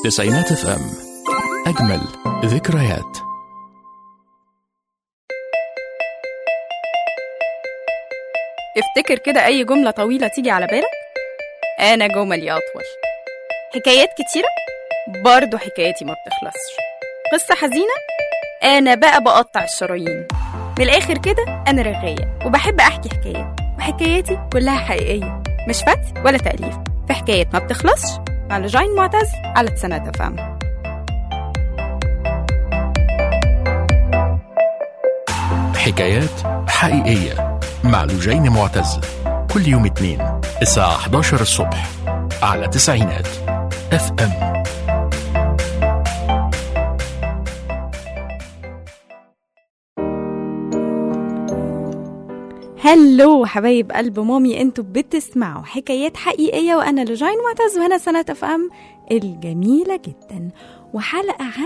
تسعينات اف ام أجمل ذكريات افتكر كده أي جملة طويلة تيجي على بالك أنا جملي أطول حكايات كتيرة برضه حكاياتي ما بتخلصش قصة حزينة أنا بقى بقطع الشرايين من الآخر كده أنا رغاية وبحب أحكي حكايات وحكاياتي كلها حقيقية مش فتي ولا تأليف في حكايات ما بتخلصش مع لجين معتز على تسنة فهم حكايات حقيقية مع لجين معتز كل يوم اثنين الساعة 11 الصبح على تسعينات اف ام هلو حبايب قلب مامي انتوا بتسمعوا حكايات حقيقية وأنا لجين معتز وهنا سنة اف ام الجميلة جدا وحلقة عن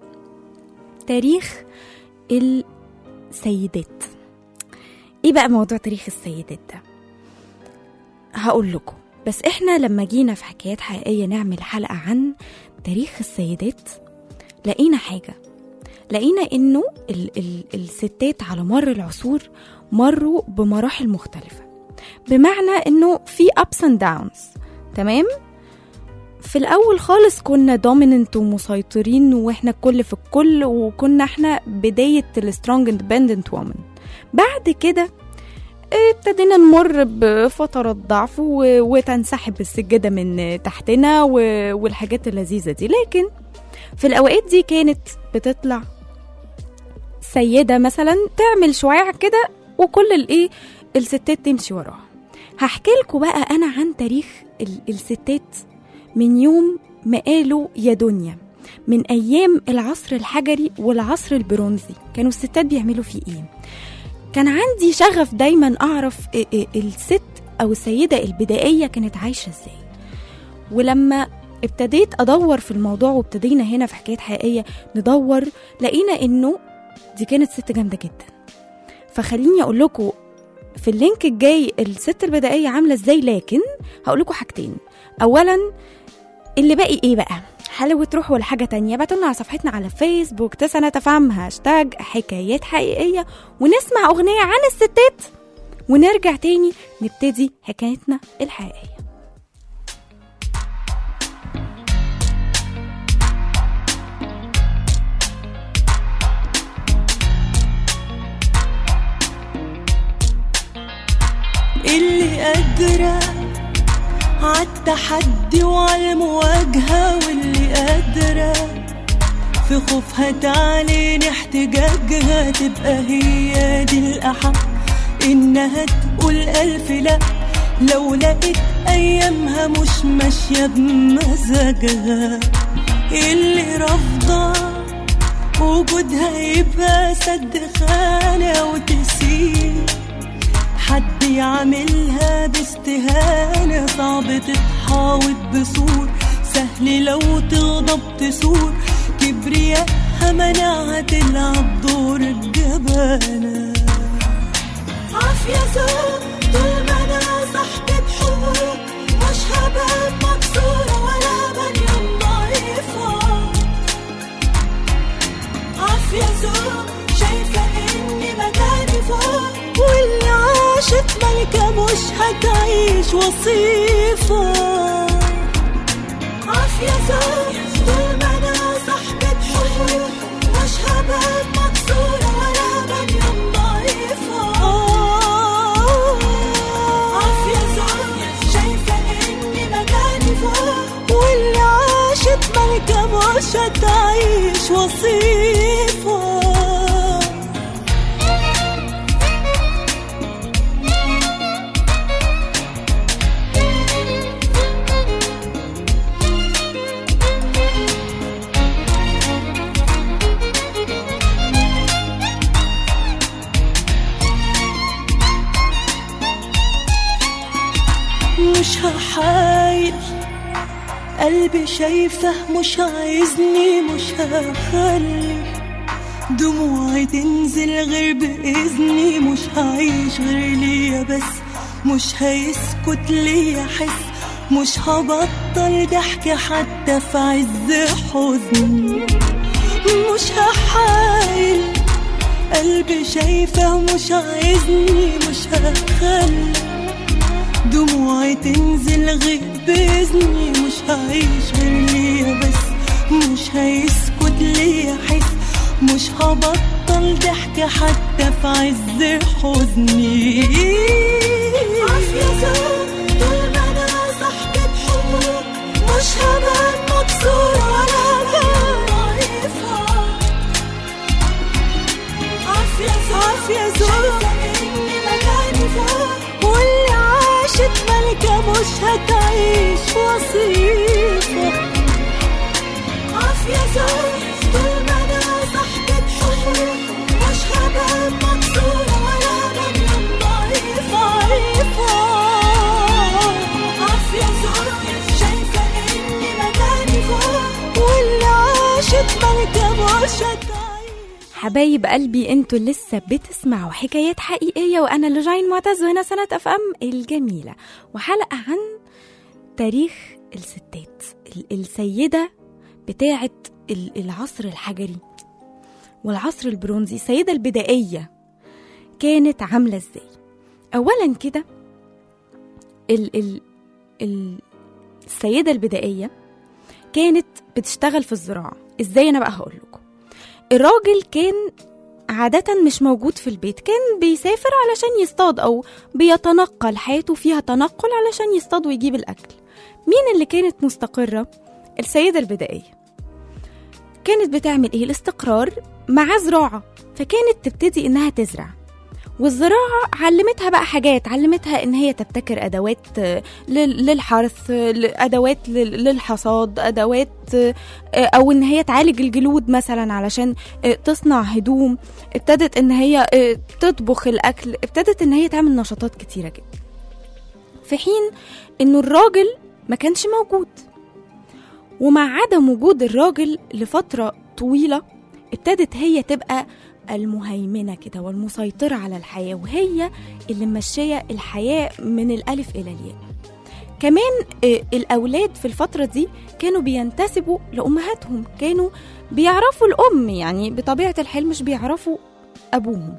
تاريخ السيدات ايه بقى موضوع تاريخ السيدات ده هقول لكم بس احنا لما جينا في حكايات حقيقية نعمل حلقة عن تاريخ السيدات لقينا حاجة لقينا انه ال ال الستات على مر العصور مروا بمراحل مختلفة بمعنى انه في ups and downs تمام في الاول خالص كنا دوميننت ومسيطرين واحنا الكل في الكل وكنا احنا بداية السترونج اندبندنت وومن بعد كده ابتدينا نمر بفترات ضعف و- وتنسحب السجادة من تحتنا و- والحاجات اللذيذة دي لكن في الأوقات دي كانت بتطلع سيدة مثلا تعمل شعاع كده وكل الايه الستات تمشي وراها هحكي لكم بقى انا عن تاريخ ال- الستات من يوم ما قالوا يا دنيا من ايام العصر الحجري والعصر البرونزي كانوا الستات بيعملوا فيه ايه كان عندي شغف دايما اعرف ال- ال- الست او السيده البدائيه كانت عايشه ازاي ولما ابتديت ادور في الموضوع وابتدينا هنا في حكايات حقيقيه ندور لقينا انه دي كانت ست جامده جدا فخليني اقول لكم في اللينك الجاي الست البدائيه عامله ازاي لكن هقول لكم حاجتين اولا اللي باقي ايه بقى حلوة تروحوا لحاجة تانية بعتولنا على صفحتنا على فيسبوك تسنة تفهم هاشتاج حكايات حقيقية ونسمع أغنية عن الستات ونرجع تاني نبتدي حكايتنا الحقيقية اللي قادرة عالتحدي وعالمواجهة واللي قادرة في خوفها تعلن احتجاجها تبقى هي دي الأحق إنها تقول ألف لأ لو لقيت أيامها مش ماشية بمزاجها اللي رافضة وجودها يبقى سد خانة وتسيب حد يعملها باستهانة صعب تتحاوط بسور سهل لو تغضب تسور كبرياءها منعها تلعب دور الجبانة عافية زوج طول ما انا صاحبة حقوق مش هبقى مكسورة ولا بنيان ضعيفة عافية زوج شايفة اني مكاني فوق واللي عاشت ملكة مش هتعيش وصيفة عافية زوج طول ما انا صاحبة حقوق مش هبقى مكسورة ولا بنيان ضعيفة عافية زوج شايفة اني مكاني فوق واللي عاشت ملكة مش هتعيش وصيفة مش هحايل قلبي شايفه مش عايزني مش هخلي دموعي تنزل غير بإذني مش هعيش غير ليا بس مش هيسكت ليا حس مش هبطل ضحك حتى في عز حزني مش هحايل قلبي شايفه مش عايزني مش هخلي دموعي تنزل غير بإذني مش هعيش غير ليا بس مش هيسكت ليا حس مش هبطل ضحك حتى في عز حزني عافية طول ما انا صاحبة حبوب مش هبقى مكسورة ولا هبقى ضعيفة عافية عافية شايفة اني مكاني فوق واللي عاشت ملكة مش هتعيش وصيفة عافية زوج طول ما انا صاحبة حقوق مش هبقى مكسورة ولا هبقى ضعيفة ضعيفة عافية زوج شايفة اني مكاني فوق واللي عاشت ملكة مش هتعيش حبايب قلبي انتوا لسه بتسمعوا حكايات حقيقية وانا لجين معتز وهنا سنة اف ام الجميلة وحلقة عن تاريخ الستات ال- السيدة بتاعة ال- العصر الحجري والعصر البرونزي السيدة البدائية كانت عاملة ازاي اولا كده ال ال ال السيدة البدائية كانت بتشتغل في الزراعة ازاي انا بقى هقول لكم الراجل كان عادة مش موجود في البيت كان بيسافر علشان يصطاد أو بيتنقل حياته فيها تنقل علشان يصطاد ويجيب الأكل مين اللي كانت مستقرة؟ السيدة البدائية كانت بتعمل إيه؟ الاستقرار مع زراعة فكانت تبتدي إنها تزرع والزراعة علمتها بقى حاجات علمتها إن هي تبتكر أدوات آه، لل- للحرث آه، ل- أدوات لل- للحصاد أدوات آه، أو إن هي تعالج الجلود مثلا علشان آه، تصنع هدوم ابتدت إن هي آه، تطبخ الأكل ابتدت إن هي تعمل نشاطات كتيرة جدا في حين إنه الراجل ما كانش موجود ومع عدم وجود الراجل لفترة طويلة ابتدت هي تبقى المهيمنة كده والمسيطرة على الحياة وهي اللي ماشية الحياة من الألف إلى الياء كمان آه، الأولاد في الفترة دي كانوا بينتسبوا لأمهاتهم كانوا بيعرفوا الأم يعني بطبيعة الحال مش بيعرفوا أبوهم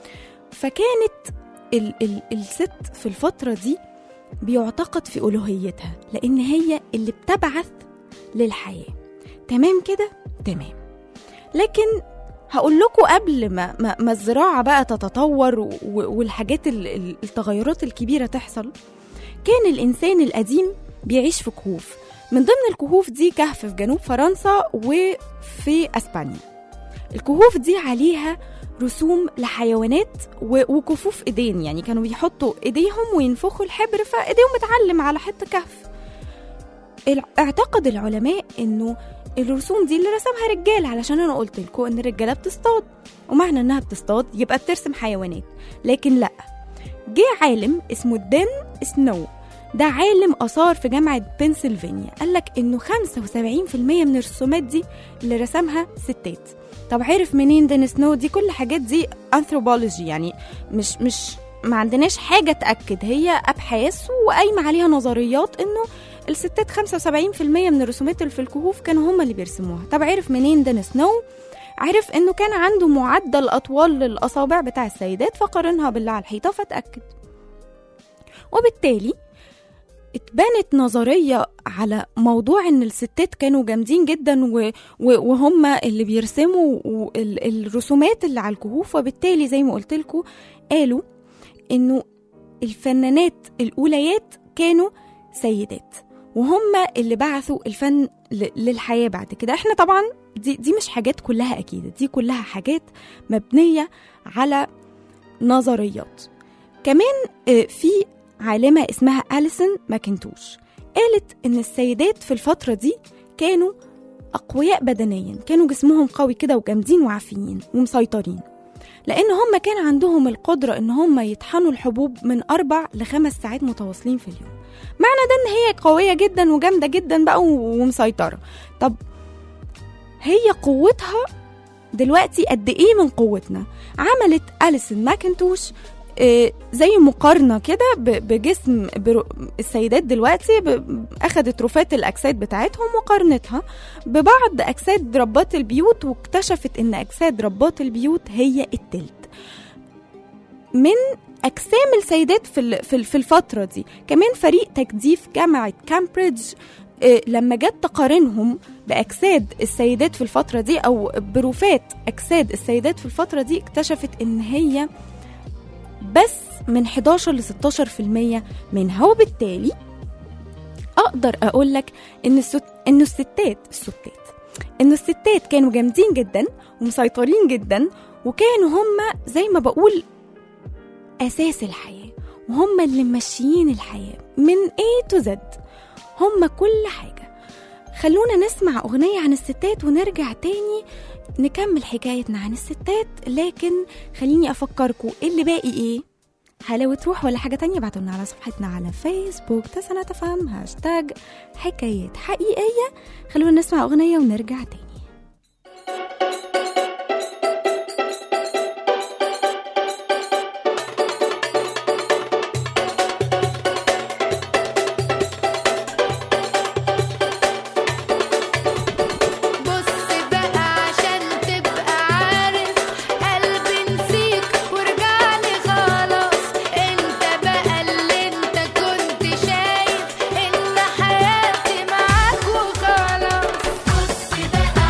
فكانت ال ال الست في الفترة دي بيعتقد في ألوهيتها لأن هي اللي بتبعث للحياة تمام كده؟ تمام لكن هقول لكم قبل ما, ما, ما الزراعة بقى تتطور و- والحاجات ال- ال- التغيرات الكبيرة تحصل كان الإنسان القديم بيعيش في كهوف من ضمن الكهوف دي كهف في جنوب فرنسا وفي أسبانيا الكهوف دي عليها رسوم لحيوانات و- وكفوف ايدين يعني كانوا بيحطوا ايديهم وينفخوا الحبر فايديهم متعلم على حته كهف الع- اعتقد العلماء انه الرسوم دي اللي رسمها رجال علشان انا قلت لكم ان الرجاله بتصطاد ومعنى انها بتصطاد يبقى بترسم حيوانات لكن لا جه عالم اسمه دين سنو ده عالم آثار في جامعة بنسلفانيا قال لك إنه 75% من الرسومات دي اللي رسمها ستات طب عرف منين دين سنو دي كل حاجات دي انثروبولوجي يعني مش مش ما عندناش حاجة تأكد هي أبحاث وقايمة عليها نظريات إنه الستات 75% من الرسومات اللي في الكهوف كانوا هم اللي بيرسموها طب عرف منين دين سنو عرف انه كان عنده معدل اطوال للاصابع بتاع السيدات فقارنها باللي على الحيطه فتاكد وبالتالي اتبنت نظرية على موضوع ان الستات كانوا جامدين جدا و... و... وهم اللي بيرسموا و- ال- الرسومات اللي على الكهوف وبالتالي زي ما قلت لكم قالوا انه الفنانات الاوليات كانوا سيدات وهم اللي بعثوا الفن ل- للحياة بعد كده احنا طبعا دي, دي مش حاجات كلها أكيدة دي كلها حاجات مبنية على نظريات كمان آه، في عالمة اسمها أليسون ماكنتوش قالت إن السيدات في الفترة دي كانوا أقوياء بدنيا كانوا جسمهم قوي كده وجامدين وعافيين ومسيطرين لأن هم كان عندهم القدرة إن هم يطحنوا الحبوب من أربع لخمس ساعات متواصلين في اليوم معنى ده إن هي قوية جدا وجامدة جدا بقى ومسيطرة طب هي قوتها دلوقتي قد إيه من قوتنا عملت أليسون ماكنتوش آه، زي مقارنة كده ب- بجسم برو- السيدات دلوقتي ب- أخدت رفات الأجساد بتاعتهم وقارنتها ببعض أجساد ربات البيوت واكتشفت إن أجساد ربات البيوت هي التلت من أجسام السيدات في ال- في ال- في الفترة دي كمان فريق تجديف جامعة كامبريدج آه، لما جت تقارنهم بأجساد السيدات في الفترة دي أو برفات أجساد السيدات في الفترة دي اكتشفت إن هي بس من 11 ل 16% منها وبالتالي اقدر اقول لك ان الست انه الستات الستات انه الستات كانوا جامدين جدا ومسيطرين جدا وكانوا هم زي ما بقول اساس الحياه وهم اللي ماشيين الحياه من A to Z هم كل حاجه خلونا نسمع اغنيه عن الستات ونرجع تاني نكمل حكايتنا عن الستات لكن خليني افكركم اللي باقي ايه حلاوة روح ولا حاجة تانية بعتولنا على صفحتنا على فيسبوك تسنة تفهم هاشتاج حكايات حقيقية خلونا نسمع أغنية ونرجع تاني بص بقى عشان تبقى عارف قلبي نسيك ورجعلي خلاص انت بقى اللي انت كنت شايف ان حياتي معاك وخلاص بص بقى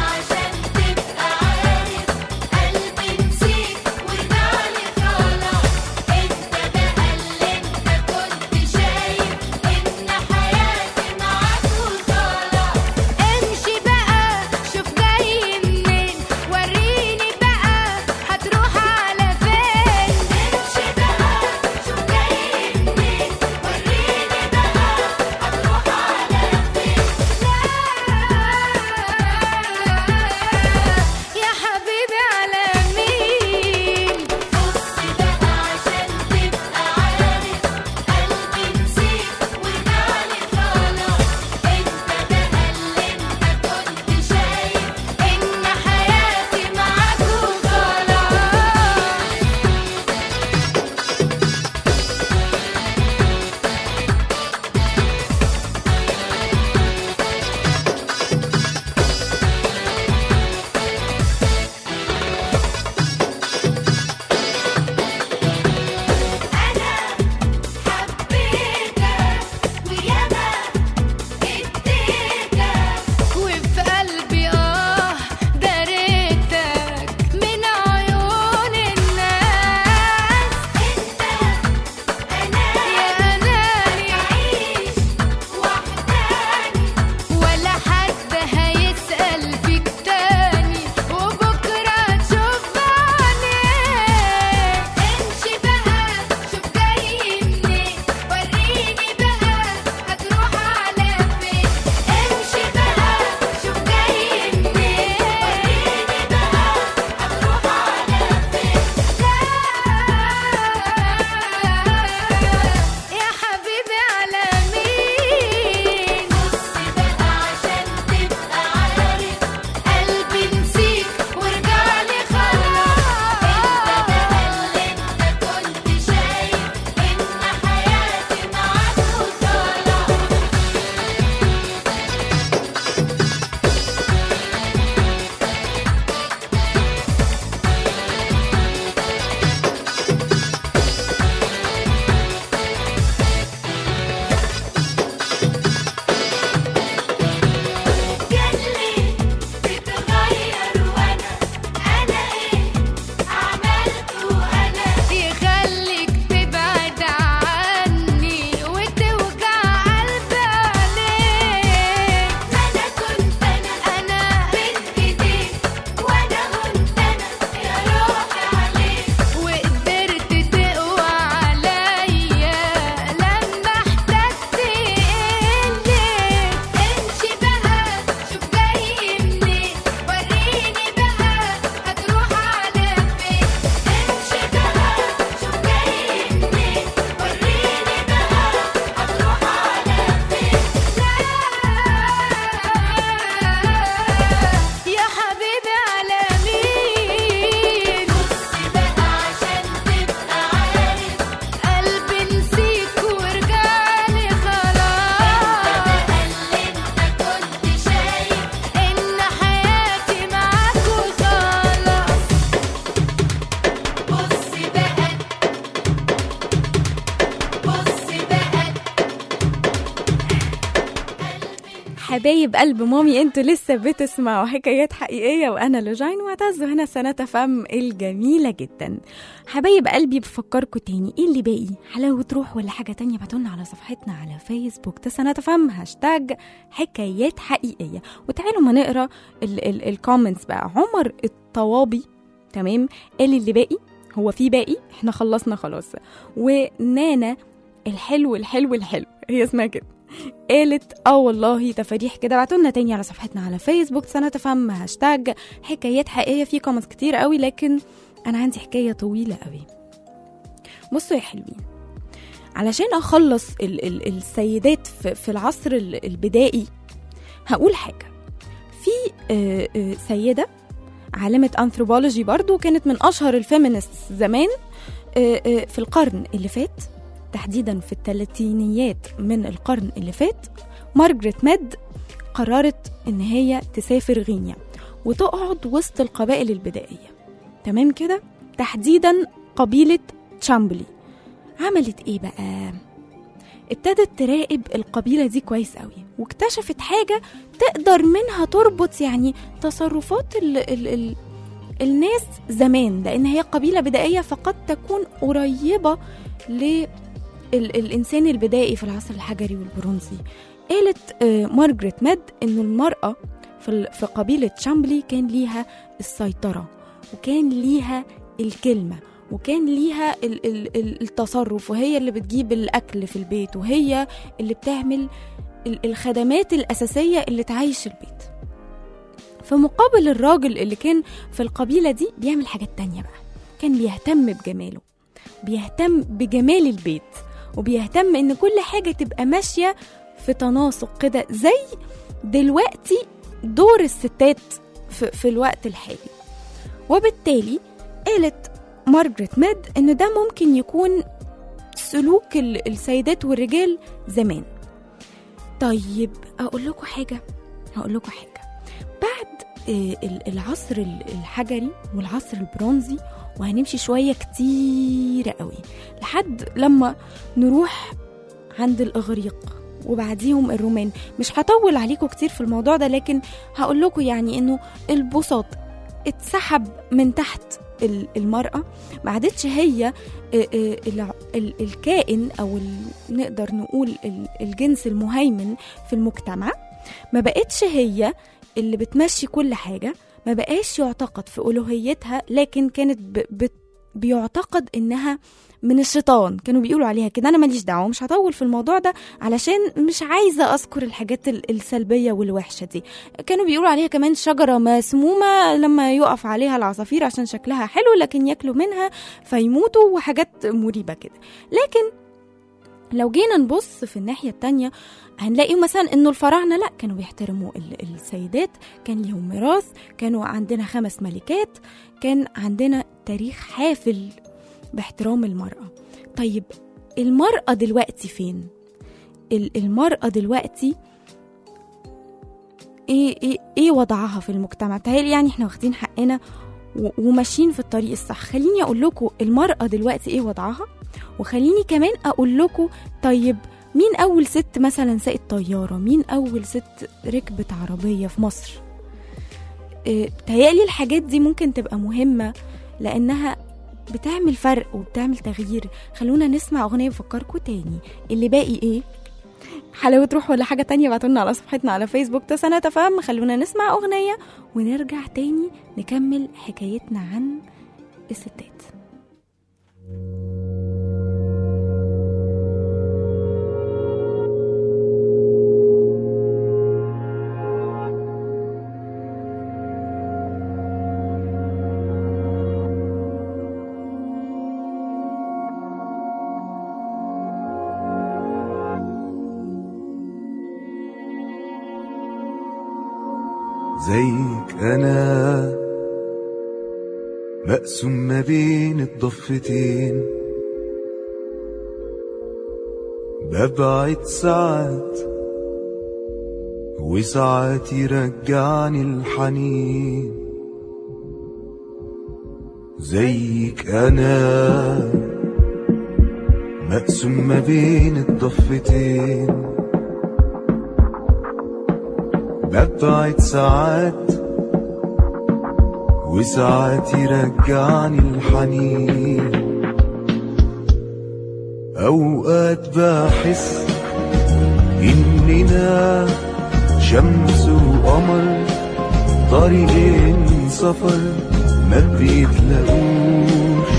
حبايب قلب مامي انتوا لسه بتسمعوا حكايات حقيقية وانا لوجين معتز وهنا سنة فم الجميلة جدا حبايب قلبي بفكركم تاني ايه اللي باقي حلاوة روح ولا حاجة تانية بعتولنا على صفحتنا على فيسبوك تسنة فم هاشتاج حكايات حقيقية وتعالوا ما نقرا الكومنتس بقى عمر الطوابي تمام قال اللي باقي هو في باقي احنا خلصنا خلاص ونانا الحلو الحلو الحلو هي اسمها كده قالت اه والله تفاريح كده بعتولنا تاني على صفحتنا على فيسبوك سنة فم هاشتاج حكايات حقيقية في كومنتس كتير قوي لكن انا عندي حكاية طويلة قوي بصوا يا حلوين علشان اخلص ال ال السيدات في, في العصر ال- البدائي هقول حاجة في آه، آه، سيدة عالمة أنثروبولوجي برضو كانت من أشهر الفيمينست زمان آه، آه، في القرن اللي فات تحديدا في الثلاثينيات من القرن اللي فات مارجريت ميد قررت إن هي تسافر غينيا وتقعد وسط القبائل البدائية تمام كده تحديدا قبيلة تشامبلي عملت ايه بقى ابتدت تراقب القبيلة دي كويس قوي واكتشفت حاجة تقدر منها تربط يعني تصرفات ال ال ال الناس زمان لأن هي قبيلة بدائية فقد تكون قريبة للإنسان البدائي في العصر الحجري والبرونزي قالت آه، مارجريت ميد إن المرأة في ال- في قبيلة شامبلي كان ليها السيطرة وكان ليها الكلمة وكان ليها ال- ال- ال- التصرف وهي اللي بتجيب الأكل في البيت وهي اللي بتعمل ال- الخدمات الأساسية اللي تعيش البيت في مقابل الراجل اللي كان في القبيلة دي بيعمل حاجات تانية بقى كان بيهتم بجماله بيهتم بجمال البيت وبيهتم ان كل حاجة تبقى ماشية في تناسق كده زي دلوقتي دور الستات في, في الوقت الحالي وبالتالي قالت مارجريت ميد ان ده ممكن يكون سلوك ال- السيدات والرجال زمان طيب اقول لكم حاجه هقول لكم حاجه بعد آه، ال- العصر ال- الحجري والعصر البرونزي وهنمشي شويه كتير قوي لحد لما نروح عند الاغريق وبعديهم الرومان مش هطول عليكم كتير في الموضوع ده لكن هقول لكم يعني انه البساط اتسحب من تحت ال- المرأة ما عادتش هي آه، آه، الع- ال- الكائن أو ال- نقدر نقول ال- الجنس المهيمن في المجتمع ما بقتش هي اللي بتمشي كل حاجة ما بقاش يعتقد في ألوهيتها لكن كانت ب... ب... بيعتقد إنها من الشيطان كانوا بيقولوا عليها كده أنا ماليش دعوة مش هطول في الموضوع ده علشان مش عايزة أذكر الحاجات ال- السلبية والوحشة دي كانوا بيقولوا عليها كمان شجرة مسمومة لما يقف عليها العصافير عشان شكلها حلو لكن ياكلوا منها فيموتوا وحاجات مريبة كده لكن لو جينا نبص في الناحية التانية هنلاقي مثلا انه الفراعنة لا كانوا بيحترموا ال- السيدات كان ليهم ميراث كانوا عندنا خمس ملكات كان عندنا تاريخ حافل باحترام المرأة طيب المرأة دلوقتي فين؟ ال- المرأة دلوقتي ايه ايه ايه وضعها في المجتمع بتهيألي يعني احنا واخدين حقنا و- وماشيين في الطريق الصح خليني اقول لكم المرأة دلوقتي ايه وضعها وخليني كمان اقول لكم طيب مين اول ست مثلا ساقت طيارة مين اول ست ركبت عربية في مصر إيه، بتهيألي الحاجات دي ممكن تبقى مهمة لأنها بتعمل فرق وبتعمل تغيير خلونا نسمع أغنية بفكركم تاني اللي باقي إيه حلاوة روح ولا حاجة تانية بعتولنا على صفحتنا على فيسبوك تسنة تفهم خلونا نسمع أغنية ونرجع تاني نكمل حكايتنا عن الستات زيك انا مقسوم ما بين الضفتين ببعد ساعات وساعات يرجعني الحنين زيك انا مقسوم ما بين الضفتين ببعد ساعات وساعات يرجعني الحنين أوقات بحس إننا شمس وقمر طريقين سفر ما بيتلاقوش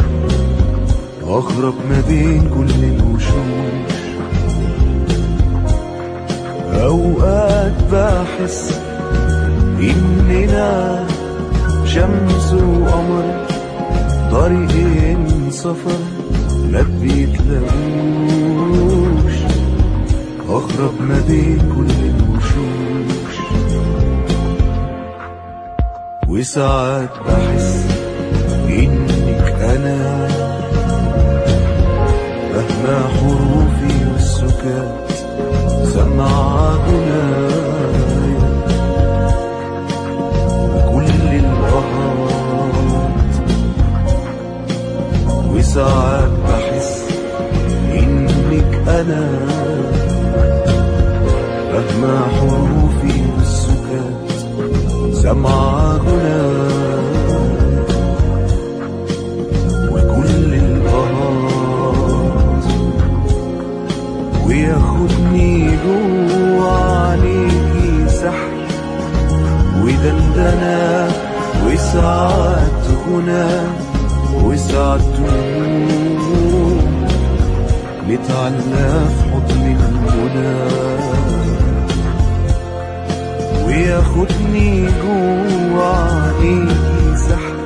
أغرب ما بين كل الوشوش أوقات بحس إننا شمس وقمر طريقين سفر ما بيتلاقوش أغرب ما بين كل الوشوش وساعات بحس إنك أنا مهما حروفي والسكات سمع غنايا بكل الأهات وساعات بحس إنك أنا مهما حروفي والسكات سمع غنايا وكل الأهات وياخدني جوا عليكي سحر ودندنة وساعات غنى وساعات دموع نتعلى في حضن المنى وياخدني جوا عليكي سحر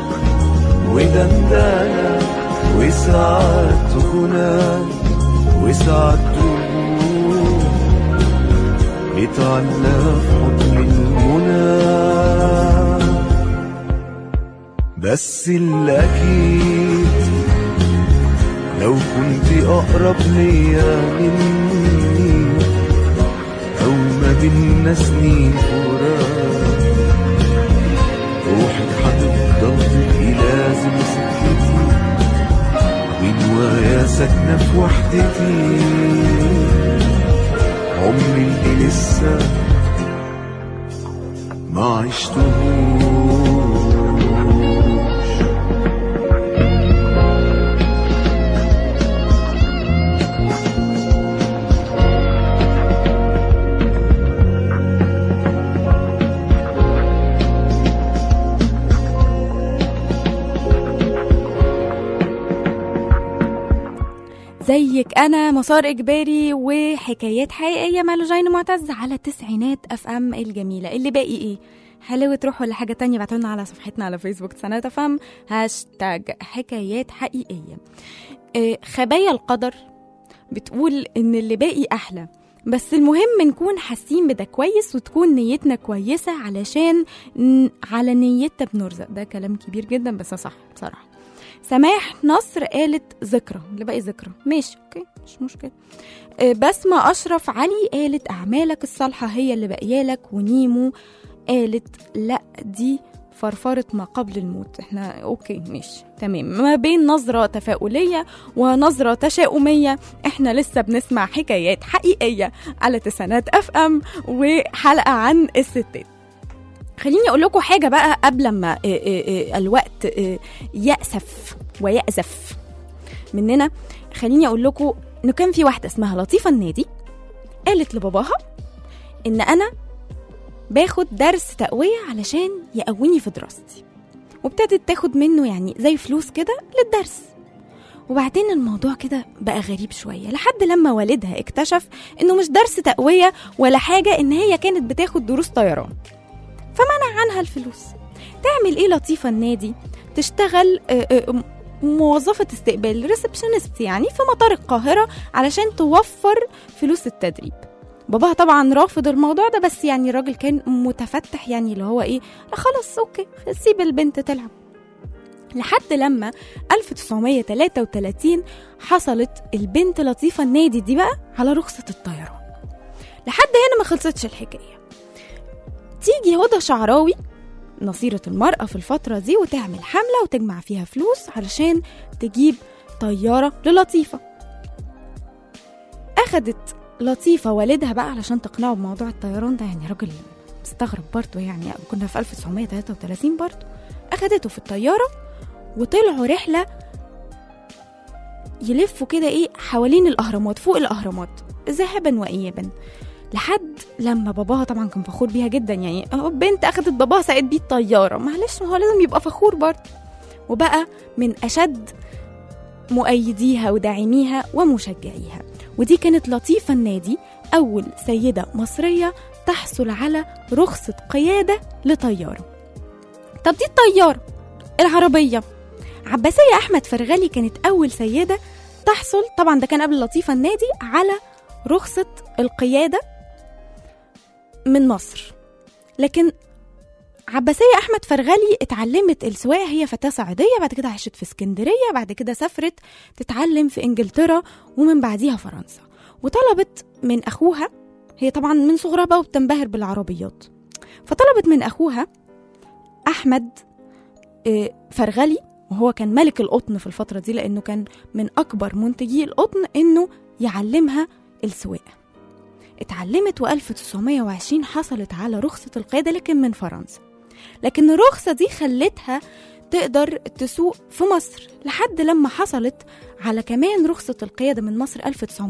ودندنة وساعات غنى وساعات دموع نتعلى في حضن المنى بس الأكيد لو كنت أقرب ليا مني أو ما بينا سنين فراق روحك هتفضل تبقي لازم سكتي ونوايا ساكنة في وحدتي عمري اللي لسه ما عشتهوش زيك انا مسار اجباري وحكايات حقيقيه مع لجين معتز على تسعينات اف ام الجميله اللي باقي ايه حلاوة روح ولا حاجة تانية بعتولنا على صفحتنا على فيسبوك تسعينات اف ام هاشتاج حكايات حقيقية آه، خبايا القدر بتقول ان اللي باقي احلى بس المهم نكون حاسين بده كويس وتكون نيتنا كويسة علشان ن- على نيتنا بنرزق ده كلام كبير جدا بس صح بصراحة سماح نصر قالت ذكرى اللي باقي ذكرى ماشي اوكي مش مشكلة آه، بسمة أشرف علي قالت أعمالك الصالحة هي اللي باقيالك ونيمو قالت لا دي فرفرة ما قبل الموت احنا اوكي ماشي تمام ما بين نظرة تفاؤلية ونظرة تشاؤمية احنا لسه بنسمع حكايات حقيقية على تسعينات اف ام وحلقة عن الستات خليني اقول لكم حاجة بقى قبل ما اه، اه، اه، الوقت اه، يأسف ويأزف مننا خليني اقول لكم انه كان في واحدة اسمها لطيفة النادي قالت لباباها ان انا باخد درس تقوية علشان يقويني في دراستي وابتدت تاخد منه يعني زي فلوس كده للدرس وبعدين الموضوع كده بقى غريب شوية لحد لما والدها اكتشف انه مش درس تقوية ولا حاجة ان هي كانت بتاخد دروس طيران فمنع عنها الفلوس تعمل ايه لطيفة النادي تشتغل آه، آه، موظفة استقبال ريسبشنست يعني في مطار القاهرة علشان توفر فلوس التدريب باباها طبعا رافض الموضوع ده بس يعني الراجل كان متفتح يعني اللي هو ايه لا خلاص اوكي سيب البنت تلعب لحد لما 1933 حصلت البنت لطيفة النادي دي بقى على رخصة الطيران لحد هنا ما خلصتش الحكاية تيجي هدى شعراوي نصيرة المرأة في الفترة دي وتعمل حملة وتجمع فيها فلوس علشان تجيب طيارة للطيفة أخدت لطيفة والدها بقى علشان تقنعه بموضوع الطيران ده يعني راجل مستغرب برضه يعني كنا في 1933 برضه أخدته في الطيارة وطلعوا رحلة يلفوا كده ايه حوالين الأهرامات فوق الأهرامات ذهابا وإيابا لحد لما باباها طبعا كان فخور بيها جدا يعني اهو بنت اخدت باباها ساعد بيه الطياره معلش ما هو لازم يبقى فخور برضه وبقى من اشد مؤيديها وداعميها ومشجعيها ودي كانت لطيفه النادي اول سيده مصريه تحصل على رخصه قياده لطياره طب دي الطياره العربيه عباسيه احمد فرغلي كانت اول سيده تحصل طبعا ده كان قبل لطيفه النادي على رخصه القياده من مصر لكن عباسية أحمد فرغلي اتعلمت السواقة هي فتاة صعيدية بعد كده عاشت في اسكندرية بعد كده سافرت تتعلم في إنجلترا ومن بعديها فرنسا وطلبت من أخوها هي طبعا من صغرها بقى وبتنبهر بالعربيات فطلبت من أخوها أحمد آه، فرغلي وهو كان ملك القطن في الفترة دي لأنه كان من أكبر منتجي القطن إنه يعلمها السواقة اتعلمت و1920 حصلت على رخصة القيادة لكن من فرنسا لكن الرخصة دي خلتها تقدر تسوق في مصر لحد لما حصلت على كمان رخصة القيادة من مصر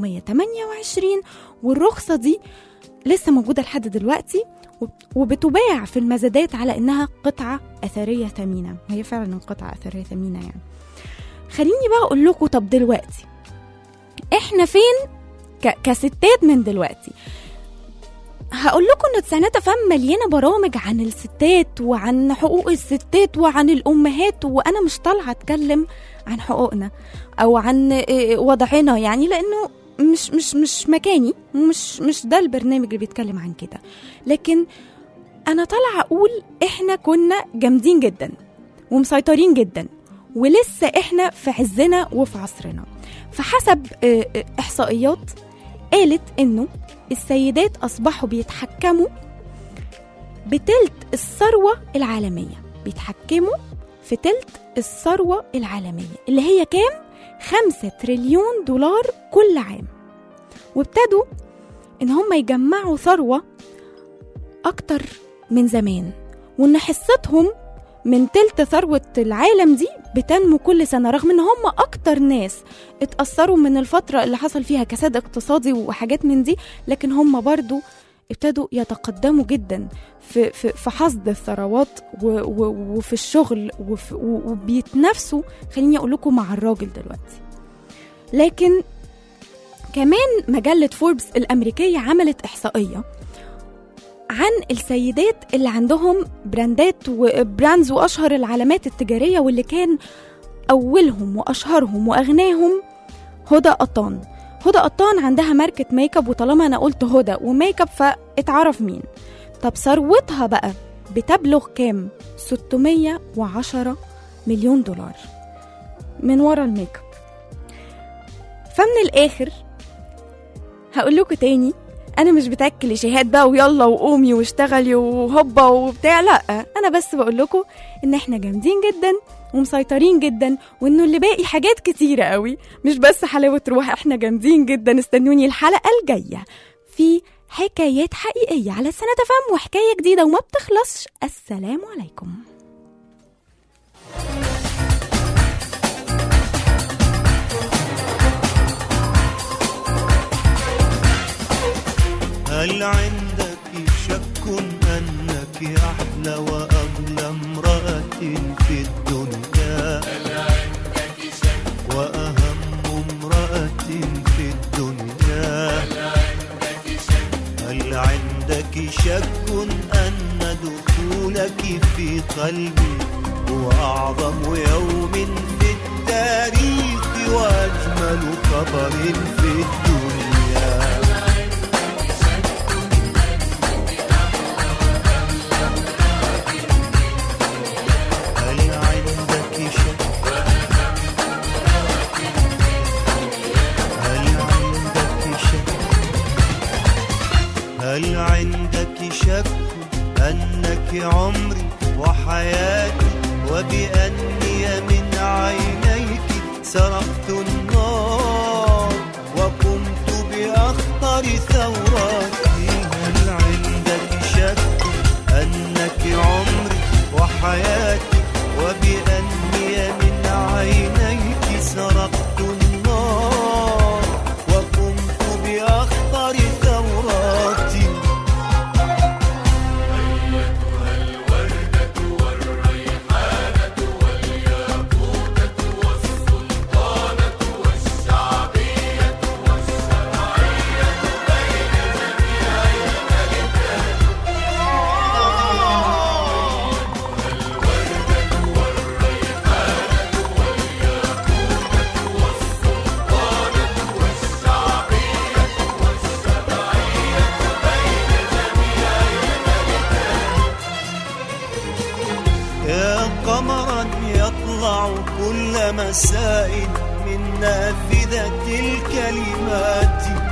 1928 والرخصة دي لسه موجودة لحد دلوقتي وب- وبتباع في المزادات على إنها قطعة أثرية ثمينة هي فعلا قطعة أثرية ثمينة يعني خليني بقى أقول لكم طب دلوقتي إحنا فين ك- كستات من دلوقتي هقول لكم ان التسعينات افهم مليانه برامج عن الستات وعن حقوق الستات وعن الامهات وانا مش طالعه اتكلم عن حقوقنا او عن إيه، وضعنا يعني لانه مش مش مش مكاني ومش مش ده البرنامج اللي بيتكلم عن كده لكن انا طالعه اقول احنا كنا جامدين جدا ومسيطرين جدا ولسه احنا في عزنا وفي عصرنا فحسب آه، آه، احصائيات قالت انه السيدات اصبحوا بيتحكموا بتلت الثروه العالميه بيتحكموا في تلت الثروه العالميه اللي هي كام 5 تريليون دولار كل عام وابتدوا ان هم يجمعوا ثروه اكتر من زمان وان حصتهم من تلت ثروة العالم دي بتنمو كل سنة رغم ان هم اكتر ناس اتأثروا من الفترة اللي حصل فيها كساد اقتصادي وحاجات من دي لكن هم برضو ابتدوا يتقدموا جدا في في في حصد الثروات و- و- وفي الشغل وفي- و- وبيتنافسوا خليني اقول لكم مع الراجل دلوقتي لكن كمان مجلة فوربس الأمريكية عملت إحصائية عن السيدات اللي عندهم براندات وبراندز واشهر العلامات التجاريه واللي كان اولهم واشهرهم واغناهم هدى قطان هدى قطان عندها ماركه ميك اب وطالما انا قلت هدى وميك اب فاتعرف مين طب ثروتها بقى بتبلغ كام 610 مليون دولار من ورا الميك اب فمن الاخر هقول لكم تاني انا مش بتاع كليشيهات بقى ويلا وقومي واشتغلي وهوبا وبتاع لا انا بس بقول لكم ان احنا جامدين جدا ومسيطرين جدا وانه اللي باقي حاجات كتيره قوي مش بس حلاوه روح احنا جامدين جدا استنوني الحلقه الجايه في حكايات حقيقيه على سنه فهم وحكايه جديده وما بتخلصش السلام عليكم هل عندك شك أنك أحلى وأغلى امرأة في الدنيا هل عندك شك وأهم امرأة في الدنيا هل عندك شك هل عندك شك أن دخولك في قلبي هو أعظم يوم في التاريخ وأجمل خبر في الدنيا هل عندك شك هل عندك شك هل عندك شك أنك عمري وحياتي وبأني من عينيك سرقت النار وقمت بأخطر ثوراتي هل عندك شك أنك عمري وحياتي وبأني من عينيك سرقت النار وقمت بأخطر ثوراتي يا قمرا يطلع كل مساء من نافذة الكلمات